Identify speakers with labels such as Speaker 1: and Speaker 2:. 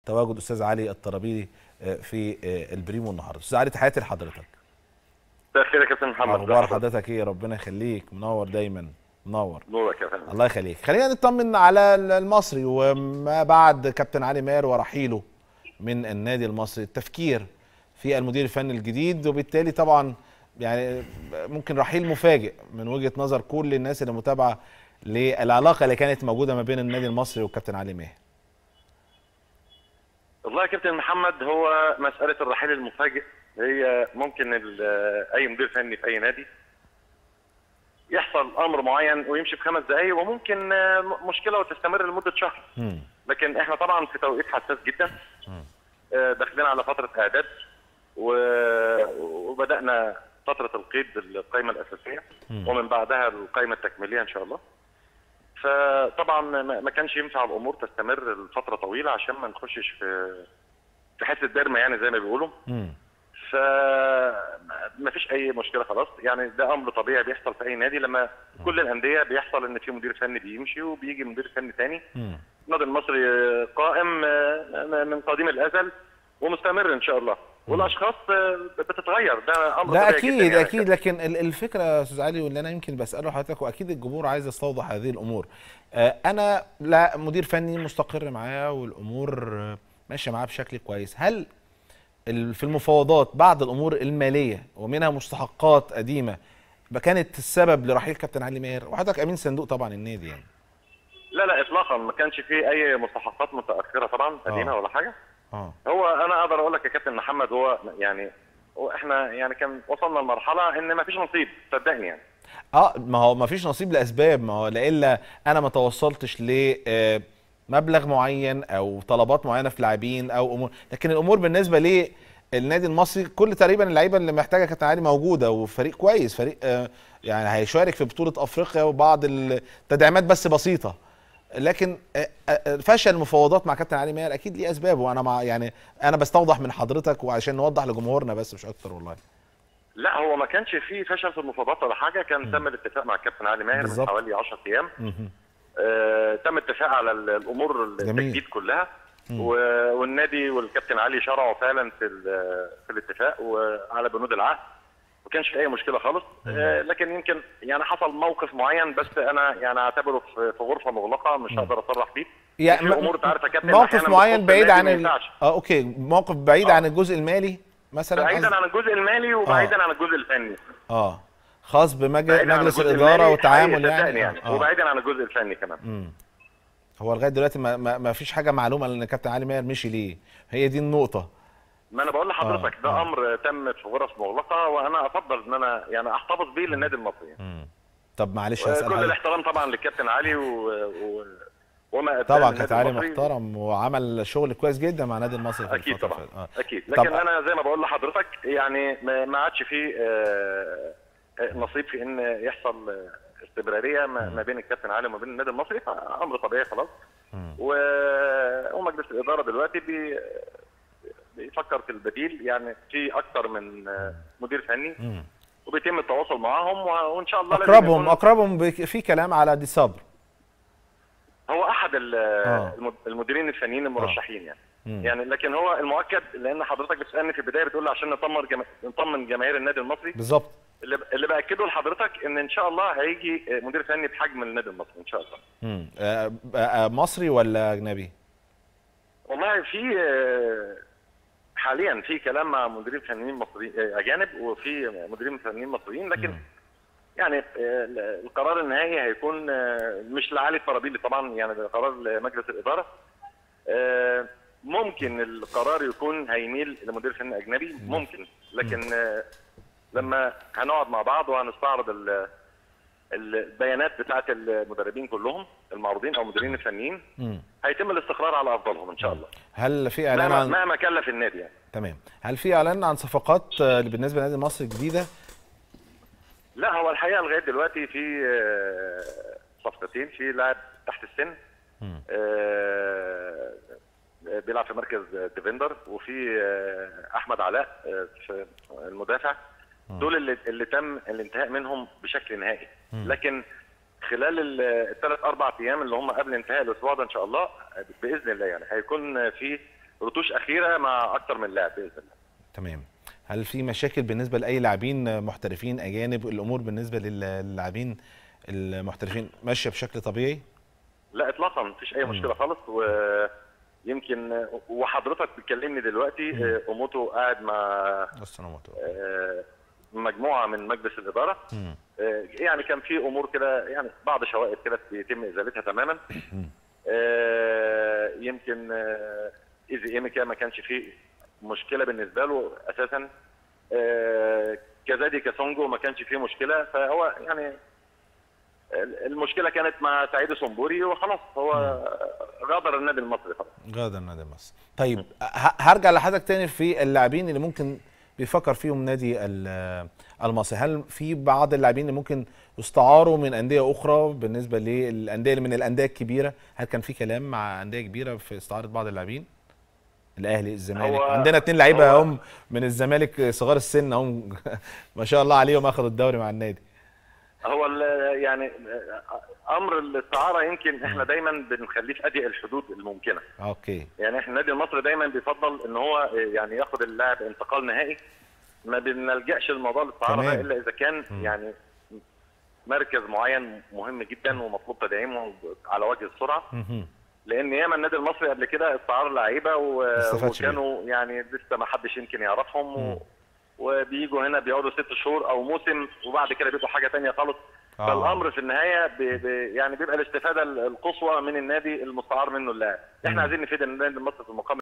Speaker 1: تواجد استاذ علي الطرابيلي آه، في آه، البريمو النهارده استاذ علي تحياتي لحضرتك
Speaker 2: مساء الخير يا كابتن محمد
Speaker 1: اخبار حضرتك ايه ربنا يخليك منور دايما منور
Speaker 2: نورك يا فندم
Speaker 1: الله يخليك خلينا نطمن على المصري وما بعد كابتن علي ماهر ورحيله من النادي المصري التفكير في المدير الفني الجديد وبالتالي طبعا يعني ممكن رحيل مفاجئ من وجهة نظر كل الناس اللي متابعة للعلاقة اللي كانت موجودة ما بين النادي المصري والكابتن علي ماهر
Speaker 2: والله يا كابتن محمد هو مسألة الرحيل المفاجئ هي ممكن ال- أي مدير فني في أي نادي يحصل أمر معين ويمشي في خمس دقايق وممكن آه، م- مشكلة وتستمر لمدة شهر
Speaker 1: مم.
Speaker 2: لكن احنا طبعا في توقيت حساس جدا آه، داخلين على فترة إعداد و- وبدأنا فترة القيد القائمة الأساسية ومن بعدها القائمة التكميلية إن شاء الله فطبعا ما ما كانش ينفع الأمور تستمر لفترة طويلة عشان ما نخشش في في حتة درمة يعني زي ما بيقولوا
Speaker 1: مم.
Speaker 2: ف ما فيش اي مشكله خلاص يعني ده امر طبيعي بيحصل في اي نادي لما كل الانديه بيحصل ان في مدير فني بيمشي وبيجي مدير فني تاني
Speaker 1: مم.
Speaker 2: النادي المصري قائم آه، من قديم الازل ومستمر ان شاء الله والاشخاص آه، بتتغير ده امر
Speaker 1: لا
Speaker 2: طبيعي
Speaker 1: اكيد
Speaker 2: جدا يعني.
Speaker 1: اكيد لكن ال- الفكره يا استاذ علي واللي انا يمكن بساله حضرتك واكيد الجمهور عايز يستوضح هذه الامور آه، انا لا مدير فني مستقر معاه والامور آه، ماشيه معاه بشكل كويس هل ال- في المفاوضات بعض الامور الماليه ومنها مستحقات قديمه بقى كانت السبب لرحيل كابتن علي ماهر وحضرتك امين صندوق طبعا النادي يعني
Speaker 2: لا لا اطلاقا ما كانش فيه اي مستحقات متاخره طبعا قديمه
Speaker 1: آه.
Speaker 2: ولا حاجه
Speaker 1: اه
Speaker 2: هو انا اقدر اقول لك يا كابتن محمد هو يعني هو احنا يعني كان وصلنا لمرحله ان ما فيش نصيب صدقني يعني
Speaker 1: اه ما هو ما فيش نصيب لاسباب ما هو لالا انا ما توصلتش ل آه، مبلغ معين او طلبات معينه في لاعبين او امور لكن الامور بالنسبه للنادي المصري كل تقريبا اللعيبه اللي محتاجه كابتن علي موجوده وفريق كويس فريق آه، يعني هيشارك في بطوله افريقيا وبعض التدعيمات بس بسيطه لكن آه، آه، فشل المفاوضات مع كابتن علي ماهر اكيد ليه اسباب وانا مع يعني انا بستوضح من حضرتك وعشان نوضح لجمهورنا بس مش اكتر والله
Speaker 2: لا هو ما كانش فيه فشل في المفاوضات ولا حاجه كان تم الاتفاق مع الكابتن علي ماهر من
Speaker 1: بالظبط.
Speaker 2: حوالي 10 ايام
Speaker 1: مهم.
Speaker 2: آه تم الاتفاق على ال- الامور
Speaker 1: جميل.
Speaker 2: التجديد كلها و- والنادي والكابتن علي شرعوا فعلا في ال- في الاتفاق وعلى بنود العهد ما كانش في اي مشكله خالص آه لكن يمكن يعني حصل موقف معين بس انا يعني اعتبره في في غرفه مغلقه مش هقدر اصرح فيه
Speaker 1: يعني
Speaker 2: في
Speaker 1: م-
Speaker 2: امور تعرف يا كابتن
Speaker 1: موقف
Speaker 2: أحياناً
Speaker 1: معين
Speaker 2: بتخص
Speaker 1: بعيد
Speaker 2: النادي
Speaker 1: عن
Speaker 2: ما
Speaker 1: ال...
Speaker 2: ينفعش.
Speaker 1: اه اوكي موقف بعيد
Speaker 2: آه.
Speaker 1: عن الجزء المالي مثلا
Speaker 2: بعيدا
Speaker 1: قصد-
Speaker 2: عن الجزء المالي وبعيدا عن الجزء الفني
Speaker 1: اه خاص بمجلس
Speaker 2: بعيداً عن
Speaker 1: مجلس
Speaker 2: الجزء
Speaker 1: الاداره
Speaker 2: المالي
Speaker 1: والتعامل
Speaker 2: حقيقي
Speaker 1: يعني
Speaker 2: صدقني يعني
Speaker 1: آه.
Speaker 2: وبعيدا عن الجزء الفني كمان
Speaker 1: مم. هو لغايه دلوقتي ما, ما, ما فيش حاجه معلومه ان كابتن علي ماهر مشي ليه هي دي النقطه
Speaker 2: ما انا بقول لحضرتك
Speaker 1: آه،
Speaker 2: ده
Speaker 1: آه.
Speaker 2: امر تم في غرف مغلقه وانا افضل ان انا يعني احتفظ بيه للنادي المصري
Speaker 1: مم. طب معلش
Speaker 2: آه،
Speaker 1: هسال
Speaker 2: كل
Speaker 1: حضرتك
Speaker 2: الاحترام طبعا للكابتن علي و... و... وما أداه
Speaker 1: طبعا
Speaker 2: للنادي
Speaker 1: كابتن علي
Speaker 2: المصري.
Speaker 1: محترم وعمل شغل كويس جدا مع النادي المصري في
Speaker 2: اكيد
Speaker 1: الفترة
Speaker 2: طبعا
Speaker 1: اللي فاتت. آه.
Speaker 2: اكيد
Speaker 1: طب-
Speaker 2: لكن انا زي ما بقول لحضرتك يعني ما ما عادش فيه آه، آه، نصيب في ان يحصل آه، استمراريه ما ما بين الكابتن علي وما بين النادي المصري فامر طبيعي خلاص
Speaker 1: مم.
Speaker 2: و- ومجلس الاداره دلوقتي بي بيفكر في البديل يعني في اكتر من آه، مدير فني
Speaker 1: مم.
Speaker 2: وبيتم التواصل معاهم و- وان شاء الله لازم
Speaker 1: اقربهم
Speaker 2: يكون-
Speaker 1: اقربهم بك- في كلام على دي صبر
Speaker 2: هو احد ال-
Speaker 1: آه.
Speaker 2: المد- المديرين الفنيين المرشحين يعني
Speaker 1: مم.
Speaker 2: يعني لكن هو المؤكد لان حضرتك بتسالني في البدايه بتقول لي عشان نطمن جما... نطمن جماهير النادي المصري
Speaker 1: بالظبط
Speaker 2: اللي, ب... اللي باكده لحضرتك ان ان شاء الله هيجي مدير فني بحجم النادي المصري ان شاء الله
Speaker 1: مم. آه، آه، مصري ولا اجنبي
Speaker 2: والله في آه، حاليا في كلام مع مديرين فنيين مصريين آه، اجانب وفي مديرين فنيين مصريين لكن
Speaker 1: مم.
Speaker 2: يعني آه، القرار النهائي هيكون آه، مش لعلي الطرابيلي طبعا يعني ده قرار لمجلس الاداره آه، ممكن القرار يكون هيميل لمدير فني اجنبي ممكن لكن آه، لما هنقعد مع بعض وهنستعرض ال- البيانات بتاعه المدربين كلهم المعروضين او المديرين الفنيين
Speaker 1: مم.
Speaker 2: هيتم الاستقرار على افضلهم ان شاء الله
Speaker 1: هل في اعلان
Speaker 2: مهما
Speaker 1: عن
Speaker 2: مهما كلف النادي يعني
Speaker 1: تمام هل في اعلان عن صفقات آه، بالنسبه للنادي المصري الجديده
Speaker 2: لا هو الحقيقه لغايه دلوقتي في آه، صفقتين في لاعب تحت السن
Speaker 1: مم.
Speaker 2: آه، بيلعب في مركز ديفندر وفي آه، احمد علاء آه، في المدافع دول اللي, اللي تم الانتهاء منهم بشكل نهائي لكن خلال الثلاث اربع ايام اللي هم قبل انتهاء الاسبوع ده ان شاء الله باذن الله يعني هيكون في رتوش اخيره مع اكتر من لاعب باذن الله
Speaker 1: تمام هل في مشاكل بالنسبه لاي لاعبين محترفين اجانب الامور بالنسبه للاعبين المحترفين ماشيه بشكل طبيعي
Speaker 2: لا اطلاقا مفيش اي مشكله خالص ويمكن وحضرتك بتكلمني دلوقتي آه، اوموتو قاعد مع
Speaker 1: السلامات
Speaker 2: آه، مجموعه من مجلس الاداره
Speaker 1: مم.
Speaker 2: آه، يعني كان في امور كده يعني بعض شوائب كده بيتم ازالتها تماما آه، يمكن آه، ايزي ايميكا ما كانش فيه مشكله بالنسبه له اساسا آه، كزادي كاسونجو ما كانش فيه مشكله فهو يعني المشكله كانت مع سعيد سمبوري وخلاص هو غادر النادي المصري خلاص
Speaker 1: غادر النادي المصري طيب ه- هرجع لحضرتك تاني في اللاعبين اللي ممكن بيفكر فيهم نادي ال- المصري هل في بعض اللاعبين اللي ممكن يستعاروا من انديه اخرى بالنسبه للانديه اللي من الانديه الكبيره هل كان في كلام مع انديه كبيره في استعاره بعض اللاعبين الاهلي الزمالك
Speaker 2: هو-
Speaker 1: عندنا اتنين لعيبه
Speaker 2: هو-
Speaker 1: هم من الزمالك صغار السن هم ما شاء الله عليهم اخذوا الدوري مع النادي
Speaker 2: هو ال- يعني امر الاستعاره يمكن احنا دايما بنخليه في اضيق الحدود الممكنه
Speaker 1: اوكي
Speaker 2: يعني احنا النادي المصري دايما بيفضل ان هو يعني ياخد اللاعب انتقال نهائي ما بنلجاش لموضوع الاستعاره
Speaker 1: تمام.
Speaker 2: ده الا اذا كان يعني مركز معين مهم جدا ومطلوب تدعيمه على وجه السرعه
Speaker 1: مهم.
Speaker 2: لان ياما النادي المصري قبل كده استعار لعيبه و...
Speaker 1: استفادش
Speaker 2: وكانوا يعني لسه ما حدش يمكن يعرفهم
Speaker 1: مم.
Speaker 2: و... وبيجوا هنا بيقعدوا ست شهور او موسم وبعد كده بيبقوا حاجه تانية خالص
Speaker 1: آه.
Speaker 2: فالامر في النهايه ب... ب... يعني بيبقى الاستفاده القصوى من النادي المستعار منه اللاعب احنا
Speaker 1: مم.
Speaker 2: عايزين نفيد النادي المصري في المقام